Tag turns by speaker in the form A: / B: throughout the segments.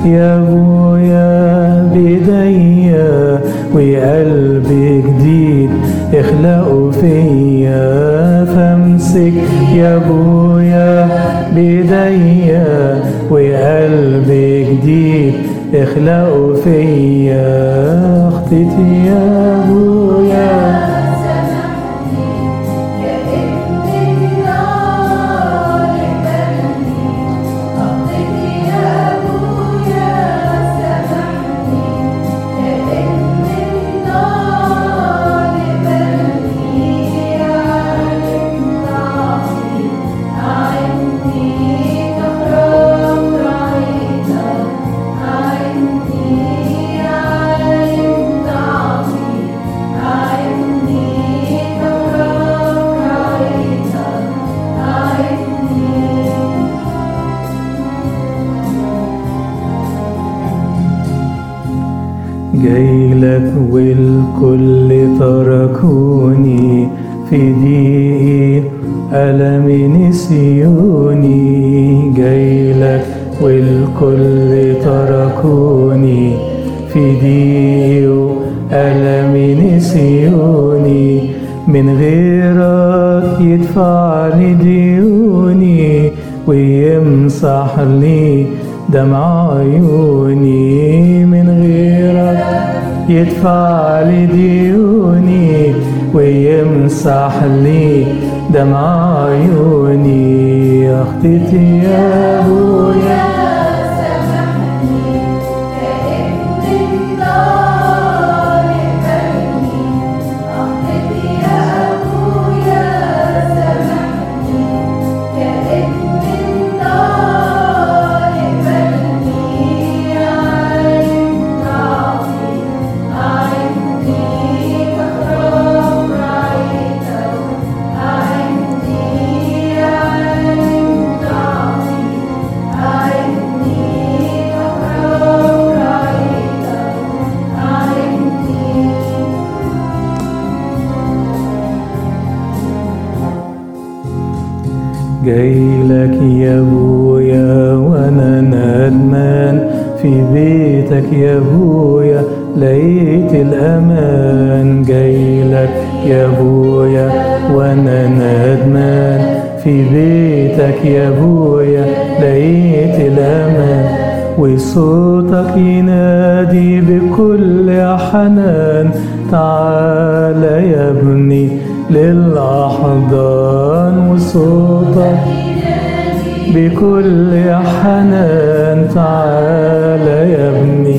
A: يا ابويا بايديا وقلب جديد اخلقه فيا فامسك يا ابويا بايديا وقلب جديد اخلقه فيا اختتي يا ابويا جايلك والكل تركوني في ضيقي ألمي نسيوني جايلك والكل تركوني في ضيقي ألمي نسيوني من غيرك يدفع لي ديوني ويمسح لي دمع عيوني من غيرك يدفع لي ديوني ويمسح لي دمع عيوني يا اختتي يا ابويا جايلك يا ابويا وانا ندمان في بيتك يا ابويا لقيت الامان جايلك يا ابويا وانا ندمان في بيتك يا ابويا لقيت الامان وصوتك ينادي بكل حنان تعال يا ابني للأحضان وصوتك بكل حنان تعال يا ابني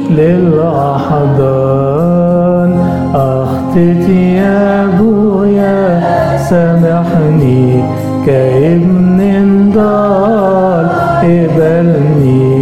A: للأحضان أختتي يا أبويا سامحني كابن ضال قبلني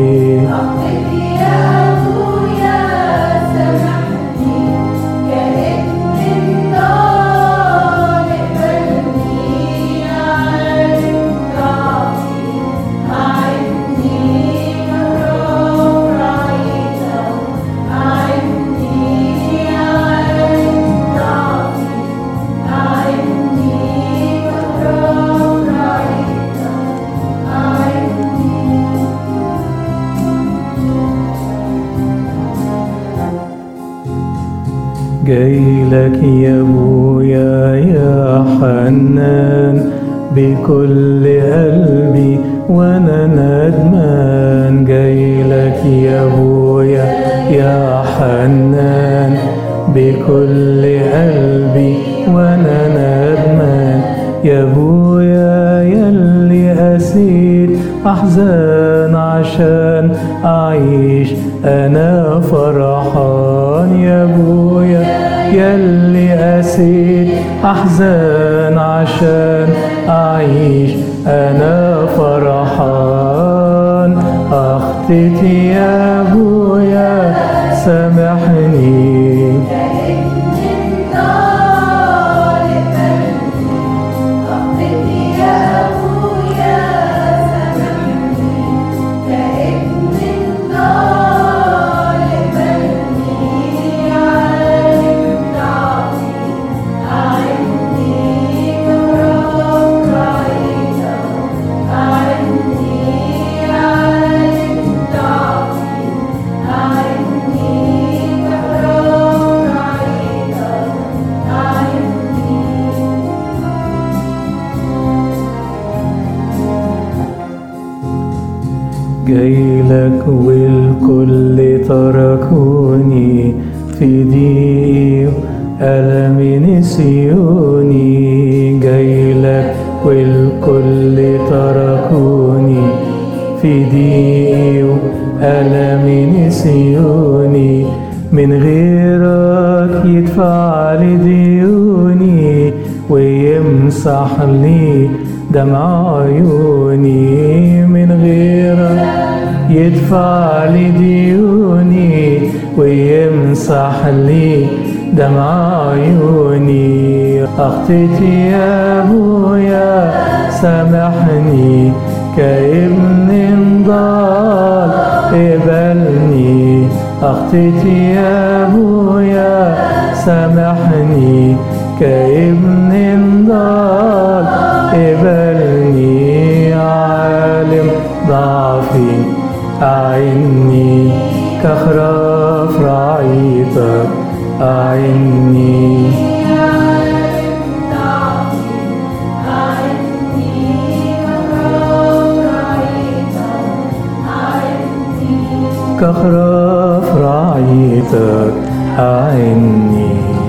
A: جايلك يا ابويا يا حنان بكل قلبي وانا ندمان جايلك يا ابويا يا حنان بكل قلبي وانا ندمان يا ابويا يلي اسيت احزان عشان اعيش انا فرحان يا ابويا يلي اسيت احزان عشان اعيش انا فرحان اختتي يا ابويا سامحني
B: I
A: جايلك والكل تركوني في ضيقي ألمي نسيوني جايلك والكل تركوني في ضيقي ألمي نسيوني من غيرك يدفع لي ديوني ويمسح لي دمع عيوني من غيرك يدفع لي ديوني ويمسح لي دمع عيوني أخطيتي يا أبويا سامحني كابن ضال اقبلني أخطيتي يا أبويا سامحني كابن ضال اقبلني عالم ضعفي أعني كخراف رعيتك أعني كخراف رعيتك أعني